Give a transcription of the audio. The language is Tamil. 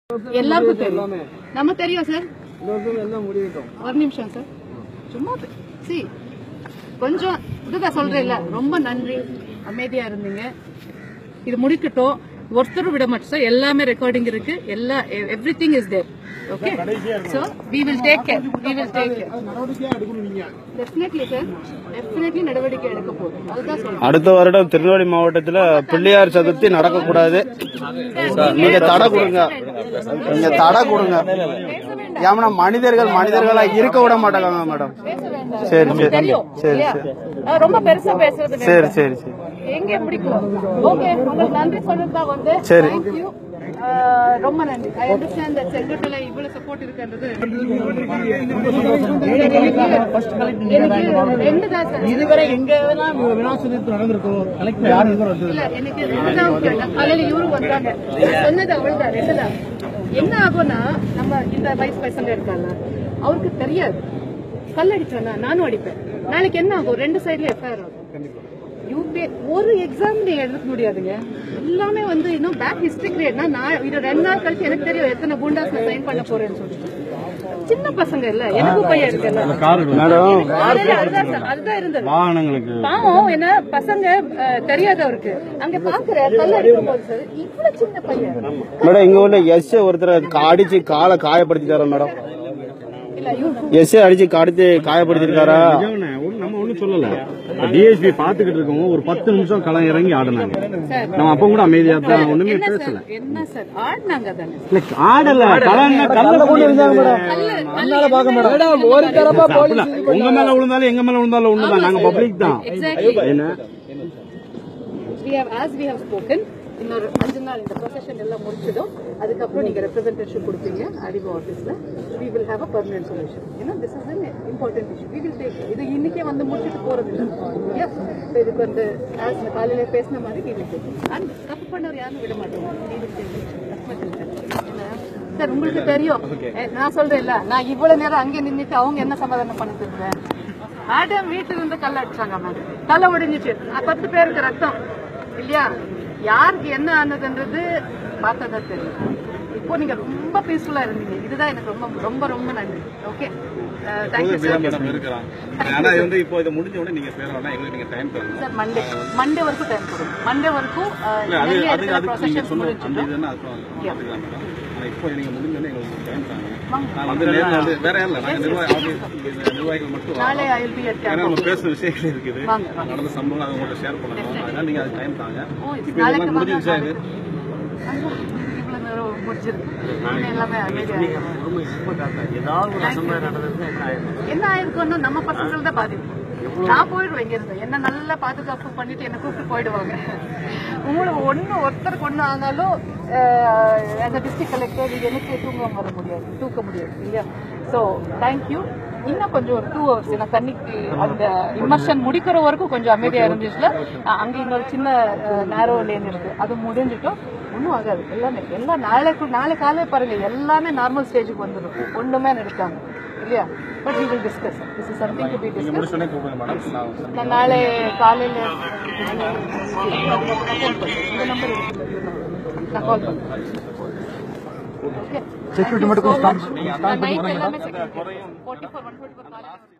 எல்லாருக்கும் தெரியும் நம்ம தெரியும் சார் இன்னொருத்தவங்க எல்லாம் முடியட்டும் ஒரு நிமிஷம் சார் சும்மா சி கொஞ்சம் இதுதான் சொல்றேன்ல ரொம்ப நன்றி அமைதியா இருந்தீங்க இது முடிக்கட்டும் ஒருத்தரும் விட மாட்டோம் சார் எல்லாமே ரெக்கார்டிங் இருக்கு எல்லா everything is there okay so we will take care we will take care நடவடிக்கையா எடுக்கணும் நீங்க டெஃபினெட்லி சார் டெஃபினெட்லி நடவடிக்கை எடுக்க போகுது அதுதான் சொல்றேன் அடுத்த வருடம் திருநெல்வேலி மாவட்டத்துல பிள்ளையார் சதுர்த்தி நடக்கக்கூடாது நீங்க தடை கொடுங்க நீங்க தடை கொடுங்க ஏன்னா மனிதர்கள் மனிதர்களா இருக்க விட மாட்டாங்க மேடம் பேச வேண்டாம் சரி நமக்கு சரி தெரியும் சரி இல்லையா? சரி அஹ் ரொம்ப பெருசா பேசுறது சரி வேண்டாம். சரி சரி எங்க பிடிக்கும் ஓகே உங்களுக்கு நன்றி சொல்றதுதான் வந்து சரி. Thank you. ஆ, ரொம்ப நன்றி ஐ அண்டர்ஸ்டாண்ட் தட் செங்கோட்டையில இவ்வளவு சப்போர்ட் இருக்குன்றது எனக்கு ரெண்டு தான் சார் இதுவரை எங்க வேணாம் வினாசனத்து நடந்திருக்கும் கலெக்டர் யாரும் இதுவரை வந்தது இல்ல எனக்கு ரெண்டு தான் கேட்டேன். காலையில இவரும் வந்தாங்க சொன்னது அவள் தான் ரெண்டு தான் என்ன ஆகும்னா நம்ம இந்த வயசு பசங்க இருக்காங்க அவருக்கு தெரியாது கல் அடிச்சானா நானும் அடிப்பேன் நாளைக்கு என்ன ஆகும் ரெண்டு சைடுல எஃப்ஐஆர் ஆகும் யூபி ஒரு எக்ஸாம் நீங்க எழுத முடியாதுங்க எல்லாமே வந்து இன்னும் பேக் ஹிஸ்டரி கிரியேட்னா நான் இது ரெண்டு நாள் கழிச்சு எனக்கு தெரியும் எத்தனை குண்டாஸ் நான் சைன் பண்ண போறேன்னு சொல்லிட்டு சின்ன பசங்க இல்ல எனக்கும் பையன் இருக்குல்ல மேடம் காலையில அதுதான் சார், அதுதான் இருந்தது வாகனங்களுக்கு பாவம் என்ன பசங்க அஹ், தெரியாது அவருக்கு அங்க பாக்குற கல் அடிக்கும் போது சார் இவ்வளவு சின்ன பையன் மேடம் இங்க உள்ள எஸ் ஒருத்தர் அடிச்சு காலை காயப்படுத்திட்டாரா மேடம் இல்ல இவரு எஸ் அடிச்சு காடித்து காயப்படுத்திருக்காரா நிஜம்ண்ணே, ஒண்ணும் நம்ம ஒண்ணும் சொல்லல டிஎஸ்பி பாத்துக்கிட்டு இருக்கவங்க ஒரு பத்து நிமிஷம் களம் இறங்கி ஆடினாங்க சார் நம்ம அப்ப கூட அமைதியா தான் ஒண்ணுமே என்ன பேசல சார் என்ன சார் ஆடினாங்க தானே இல்ல ஆடல களம் கல்ல கூட இருந்தாங்க கல்லு பார்க்க மேடம் ஒரு தரப்பா போலீஸ் உங்க மேல விழுந்தாலும் எங்க மேல விழுந்தாலும் ஒண்ணுதான் நாங்க பப்ளிக் தான் எக்ஸாக்ட்லி என்ன we have as we have spoken இன்னொரு அஞ்சு நாள் இந்த ப்ரொசஷன் எல்லாம் முடிச்சதும் அதுக்கப்புறம் நீங்க ரெப்ரசன்டேஷன் கொடுப்பீங்க அறிவு ஆஃபீஸ்ல we will have a permanent solution ஏன்னா this is an important issue we will take it. இது இன்னைக்கே வந்து முடிச்சிட்டு போறது இல்லை இல்லையா So இதுக்கு வந்து as நான் காலையில பேசின மாதிரி we will take it. and தப்பு பண்ணவர் யாரும் விட மாட்டோம் we will take it. Definitely, sir. ஏன்னா, சார் உங்களுக்கு தெரியும் eh, நான் சொல்றேன்ல நான் இவ்வளவு நேரம் அங்கே நின்னுட்டு அவங்க என்ன சமாதானம் பண்ணிட்டு இருந்தேன் மேடம் வீட்டுல இருந்து கல்ல அடிச்சாங்க மேடம் தலை ஒடிஞ்சிச்சு அஹ் பத்து பேருக்கு ரத்தம் இல்லையா யாருக்கு என்ன ஆனதுன்றது பார்த்ததா தெரியும் இப்போ நீங்க ரொம்ப பீஸ்ஃபுல்லா இருந்தீங்க இதுதான் எனக்கு ரொம்ப ரொம்ப ரொம்ப நன்றி ஓகே தேங்க்யூ சார் ஆனா இது வந்து இப்போ இது முடிஞ்ச உடனே நீங்க சேரலாம் எங்களுக்கு நீங்க டைம் தரணும் சார் மண்டே மண்டே வரைக்கும் டைம் கொடுங்க மண்டே வரைக்கும் அஹ், இல்ல அது நிறைய அது இடத்துல அதுக்கு நீங்க ப்ரொசஷன்ஸ் சொன்ன அந்த முடிஞ்சிட்டோம் இதுன்னா அதுக்கு பாத்துக்கலாம் மேடம் ஆனா இப்போ நீங்க முடிஞ்ச உடனே எங்களுக்கு டைம் தரணும் வாங்க. நான் வந்து நேர்ல வந்து வேற யாரும் இல்ல நாங்க நிர்வாகி ஆபீஸ் நிர்வாகிகள் மட்டும் வரோம். நாளை ஐ வில் பி அட் ஏன்னா நம்ம பேசுற விஷயங்கள் இருக்குது வாங்க, வாங்க. நடந்த சம்பவம் அதை உங்கள்ட்ட ஷேர் பண்ணணும் அதனால நீங்க அது டைம் தாங்க ஓ இப்போ நாளைக்கு இதெல்லாம் முடிஞ்சிருச்சா இது இவ்வளவு நேரம் முடிஞ்சிருக்கு இன்னும் எல்லாமே அமைதியாக என்ன ஆயிருக்கும்னா நம்ம பசங்கள் தான் பாதிப்பு நான் போயிடுவேன் இங்க இருந்து என்ன நல்லா பாதுகாப்பு பண்ணிட்டு என்ன கூப்பிட்டு போயிடுவாங்க உங்களுக்கு ஒண்ணு ஒருத்தருக்கு ஒண்ணு ஆனாலும் அந்த டிஸ்ட்ரிக்ட் கலெக்டர் எனக்கு தூங்க வர முடியாது தூக்க முடியாது இல்லையா ஸோ தேங்க்யூ இன்னும் கொஞ்சம் ஒரு டூ ஹவர்ஸ் ஏன்னா தண்ணிக்கு அந்த இமர்ஷன் முடிக்கிற வரைக்கும் கொஞ்சம் அமைதியா இருந்துச்சுல அஹ் அங்க இன்னொரு சின்ன நேரோ லேன் இருக்கு அது முடிஞ்சிட்டோம் ஒன்றும் ஆகாது எல்லாமே எல்லாம் நாளைக்கு நாளை காலையில பாருங்க எல்லாமே நார்மல் ஸ்டேஜுக்கு வந்துடும் ஒண்ணுமே நடக்காங்க இல்லையா but we will discuss this is something to be நீங்க டிஸ்கஸ் முடிச்ச உடனே கூப்பிடுங்க மேடம் நான் நான் நாளை காலையில இந்த நம்பர் நான் கால் பண்ணுறேன் ஓகே செக்யூரிட்டி மட்டும் நைட் எல்லாமே security forty four one forty four